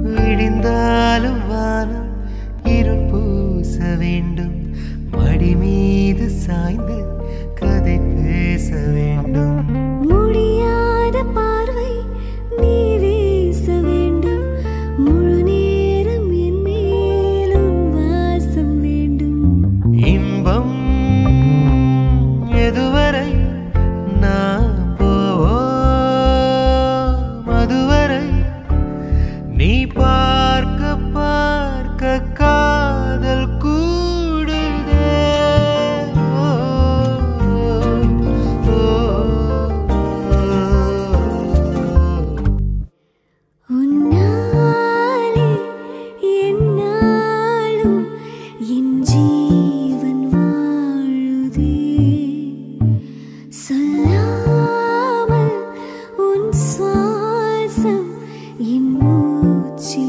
விடிந்தாலும் வானம் இருள் பூச வேண்டும் மடி மீது சாய்ந்து கதை பேச வேண்டும் முடியாத பார்வை நீ வீச வேண்டும் முழு நேரம் என் மேலும் வாசம் வேண்டும் இன்பம் எதுவரை நான் போவோம் அதுவரை நீ பார்க்க பார்க்க காதல் கூடுதே ஓ, ஓ, ஓ. உன்னாலே என்னாலும் என் ஜீவன் வாழுதே சொல்லாமல் உன் சுவாசம் என் மூச்சில்